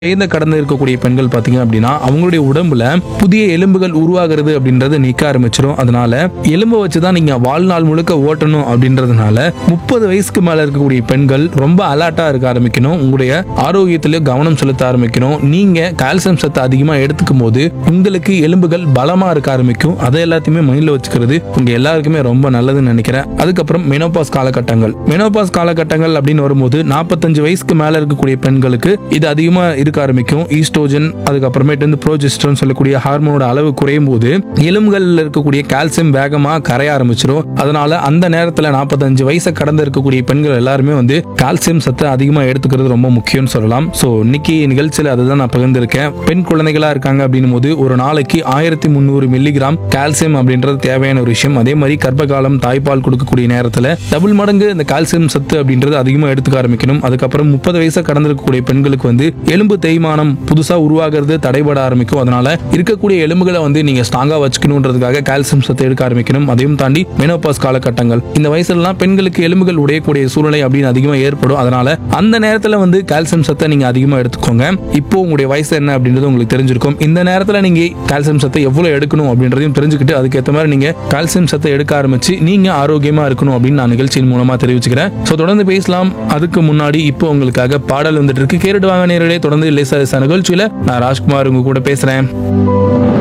வயதை கடந்து இருக்கக்கூடிய பெண்கள் பார்த்தீங்க அப்படின்னா அவங்களுடைய உடம்புல புதிய எலும்புகள் உருவாகிறது அப்படின்றது நிற்க ஆரம்பிச்சிடும் அதனால எலும்பை வச்சு தான் நீங்க வாழ்நாள் முழுக்க ஓட்டணும் அப்படின்றதுனால முப்பது வயசுக்கு மேல இருக்கக்கூடிய பெண்கள் ரொம்ப அலர்ட்டா இருக்க ஆரம்பிக்கணும் உங்களுடைய ஆரோக்கியத்திலே கவனம் செலுத்த ஆரம்பிக்கணும் நீங்க கால்சியம் சத்து அதிகமா எடுத்துக்கும் போது உங்களுக்கு எலும்புகள் பலமா இருக்க ஆரம்பிக்கும் அதை எல்லாத்தையுமே மைண்ட்ல வச்சுக்கிறது உங்க எல்லாருக்குமே ரொம்ப நல்லதுன்னு நினைக்கிறேன் அதுக்கப்புறம் மெனோபாஸ் காலகட்டங்கள் மெனோபாஸ் காலகட்டங்கள் அப்படின்னு வரும்போது நாற்பத்தஞ்சு வயசுக்கு மேல இருக்கக்கூடிய பெண்களுக்கு இது அதிகமா இருக்க ஆரம்பிக்கும் ஈஸ்ட்ரோஜன் அதுக்கப்புறமேட்டு வந்து ப்ரோஜெஸ்ட்ரான் சொல்லக்கூடிய ஹார்மோனோட அளவு குறையும் போது எலும்புகள்ல இருக்கக்கூடிய கால்சியம் வேகமா கரைய ஆரம்பிச்சிடும் அதனால அந்த நேரத்துல நாற்பத்தஞ்சு வயசை கடந்து இருக்கக்கூடிய பெண்கள் எல்லாருமே வந்து கால்சியம் சத்து அதிகமா எடுத்துக்கிறது ரொம்ப முக்கியம்னு சொல்லலாம் ஸோ இன்னைக்கு நிகழ்ச்சியில் அதை தான் நான் பகிர்ந்திருக்கேன் பெண் குழந்தைகளா இருக்காங்க அப்படின்னும் போது ஒரு நாளைக்கு ஆயிரத்தி முந்நூறு மில்லிகிராம் கால்சியம் அப்படின்றது தேவையான ஒரு விஷயம் அதே மாதிரி கர்ப்பகாலம் தாய்ப்பால் கொடுக்கக்கூடிய நேரத்தில் டபுள் மடங்கு இந்த கால்சியம் சத்து அப்படின்றது அதிகமாக எடுத்துக்க ஆரம்பிக்கணும் அதுக்கப்புறம் முப்பது வயசை கடந்திருக்கக்கூடிய பெண்களுக்கு வந்து எலும்பு தேய்மானம் புதுசா உருவாகிறது தடைபட ஆரம்பிக்கும் அதனால இருக்கக்கூடிய எலும்புகளை வந்து நீங்க ஸ்ட்ராங்கா வச்சுக்கணுன்றதுக்காக கால்சியம் சத்து எடுக்க ஆரம்பிக்கணும் அதையும் தாண்டி மெனோபாஸ் காலகட்டங்கள் இந்த வயசுலலாம் பெண்களுக்கு எலும்புகள் உடையக்கூடிய சூழ்நிலை அப்படின்னு அதிகமா ஏற்படும் அதனால அந்த நேரத்துல வந்து கால்சியம் சத்தை நீங்க அதிகமா எடுத்துக்கோங்க இப்போ உங்களுடைய வயசு என்ன அப்படின்றது உங்களுக்கு தெரிஞ்சிருக்கும் இந்த நேரத்துல நீங்க கால்சியம் சத்தை எவ்வளவு எடுக்கணும் அப்படின்றதையும் தெரிஞ்சுக்கிட்டு அதுக்கேற்ற மாதிரி நீங்க கால்சியம் சத்தை எடுக்க ஆரம்பிச்சு நீங்க ஆரோக்கியமா இருக்கணும் அப்படின்னு நான் நிகழ்ச்சியின் மூலமா தெரிவிச்சுக்கிறேன் ஸோ தொடர்ந்து பேசலாம் அதுக்கு முன்னாடி இப்போ உங்களுக்காக பாடல் வந்துட்டு இருக்கு கேட்டுட்டு வாங்க நேரடியே தொடர்ந்து லேசா லேசா நிகழ்ச்சியில நான் ராஜ்குமார் உங்க கூட பேசுறேன்